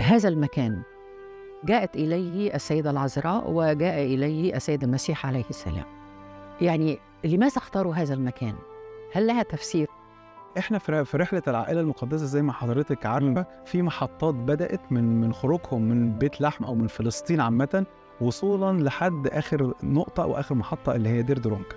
هذا المكان جاءت إليه السيدة العذراء وجاء إليه السيد المسيح عليه السلام يعني لماذا اختاروا هذا المكان؟ هل لها تفسير؟ احنا في في رحله العائله المقدسه زي ما حضرتك عارفه في محطات بدات من من خروجهم من بيت لحم او من فلسطين عامه وصولا لحد اخر نقطه او اخر محطه اللي هي دير درونك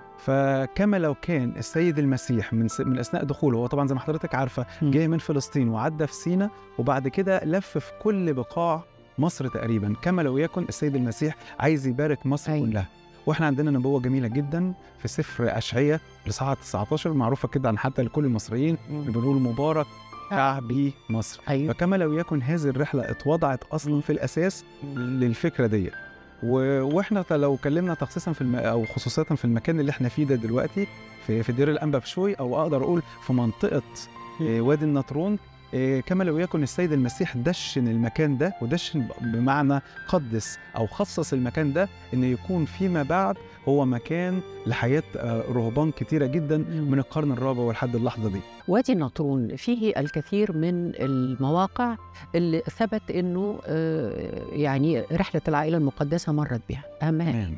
فكما لو كان السيد المسيح من س... من اثناء دخوله هو طبعا زي ما حضرتك عارفه مم. جاي من فلسطين وعدى في سينا وبعد كده لف في كل بقاع مصر تقريبا كما لو يكن السيد المسيح عايز يبارك مصر أيوة. كلها واحنا عندنا نبوه جميله جدا في سفر اشعياء لصحة 19 معروفه كده عن حتى لكل المصريين اللي بنقول مبارك شعبي مصر أيوه فكما لو يكن هذه الرحله اتوضعت اصلا في الاساس للفكره دي و... واحنا ت- لو اتكلمنا تخصيصا في الم... او خصوصا في المكان اللي احنا فيه ده دلوقتي في, في دير الانبا بشوي او اقدر اقول في منطقه آه، وادي النطرون آه، كما لو يكن السيد المسيح دشن المكان ده ودشن ب- بمعنى قدس او خصص المكان ده ان يكون فيما بعد هو مكان لحياه آه، رهبان كتيره جدا من القرن الرابع ولحد اللحظه دي وادي النطرون فيه الكثير من المواقع اللي ثبت انه آه، يعني رحله العائله المقدسه مرت بها اهمها تمام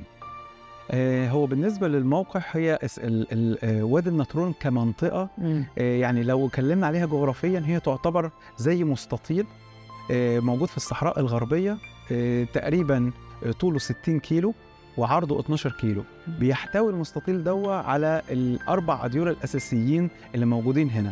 آه، هو بالنسبه للموقع هي اس- ال- ال- آه، وادي النطرون كمنطقه مم. آه، يعني لو اتكلمنا عليها جغرافيا هي تعتبر زي مستطيل آه، موجود في الصحراء الغربيه آه، تقريبا آه، طوله 60 كيلو وعرضه 12 كيلو بيحتوي المستطيل دوا على الاربع اديره الاساسيين اللي موجودين هنا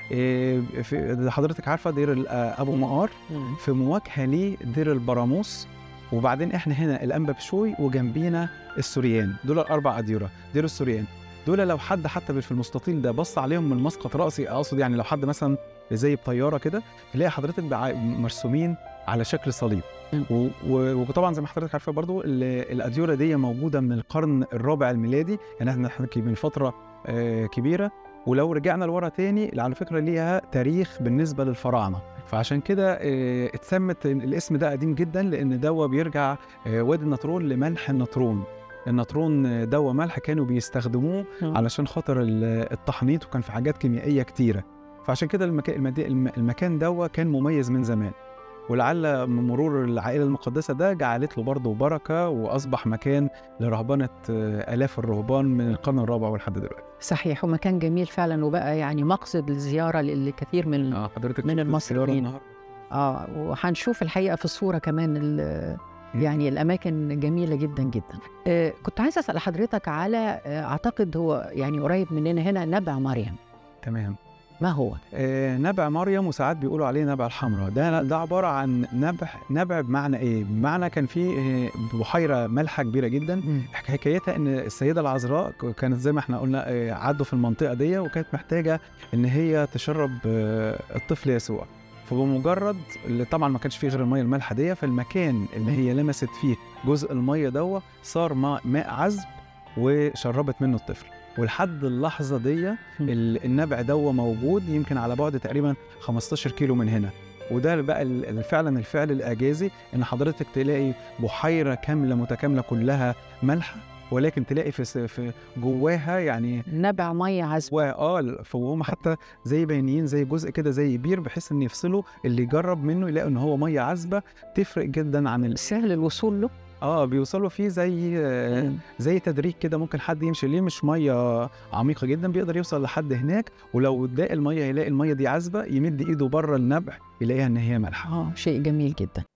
آه، في حضرتك عارفه دير ال- آه، ابو مقار مم. في مواجهه ليه دير البراموس وبعدين احنا هنا الانبا بشوي وجنبينا السوريان دول الاربع اديره دير السوريان دول لو حد حتى في المستطيل ده بص عليهم من مسقط راسي اقصد يعني لو حد مثلا زي بطياره كده تلاقي حضرتك بع- مرسومين على شكل صليب مم. و- و- وطبعا زي ما حضرتك عارفه برضو ال- الاديره دي موجوده من القرن الرابع الميلادي يعني احنا بنحكي من فتره آه، كبيره ولو رجعنا لورا تاني على فكره ليها تاريخ بالنسبه للفراعنه فعشان كده آه، اتسمت الاسم ده قديم جدا لان دوا بيرجع آه، وادي النطرون لملح النطرون النطرون آه، دوا ملح كانوا بيستخدموه مم. علشان خاطر ال- التحنيط وكان في حاجات كيميائيه كتيره فعشان كده المكان المدي... الم- المكان دوا كان مميز من زمان ولعل من مرور العائله المقدسه ده جعلت له برضه بركه واصبح مكان لرهبنه آه، الاف الرهبان من القرن الرابع ولحد دلوقتي صحيح ومكان جميل فعلا وبقى يعني مقصد للزياره لكثير من اه حضرتك من شفت المصريين. السيارة النهاردة؟ اه وهنشوف الحقيقه في الصوره كمان ال- مم. يعني الاماكن جميله جدا جدا آه كنت عايزه اسال حضرتك على آه اعتقد هو يعني قريب مننا هنا نبع مريم تمام ما هو آه، نبع مريم وساعات بيقولوا عليه نبع الحمراء ده ده عباره عن نبع نبع بمعنى ايه بمعنى كان في آه، بحيره مالحه كبيره جدا حكايتها ان السيده العذراء ك- كانت زي ما احنا قلنا آه، عدوا في المنطقه دي وكانت محتاجه ان هي تشرب آه، الطفل يسوع فبمجرد اللي طبعا ما كانش فيه غير الميه المالحه دي فالمكان اللي هي لمست فيه جزء الميه دوا صار ماء, ماء عذب وشربت منه الطفل ولحد اللحظه دي ال- النبع دوا موجود يمكن على بعد تقريبا 15 كيلو من هنا وده بقى ال- ال- فعلا الفعل الاعجازي ان حضرتك تلاقي بحيره كامله متكامله كلها مالحه ولكن تلاقي في س- في جواها يعني نبع ميه عذبه جواها اه فهم حتى زي بينيين زي جزء كده زي بير بحيث ان يفصلوا اللي يجرب منه يلاقي ان هو ميه عذبه تفرق جدا عن ال... سهل الوصول له اه بيوصلوا فيه زي آه، مم. زي تدريج كده ممكن حد يمشي ليه مش ميه عميقه جدا بيقدر يوصل لحد هناك ولو ضاق الميه يلاقي الميه دي عذبه يمد ايده بره النبع يلاقيها ان هي مالحه اه شيء جميل جدا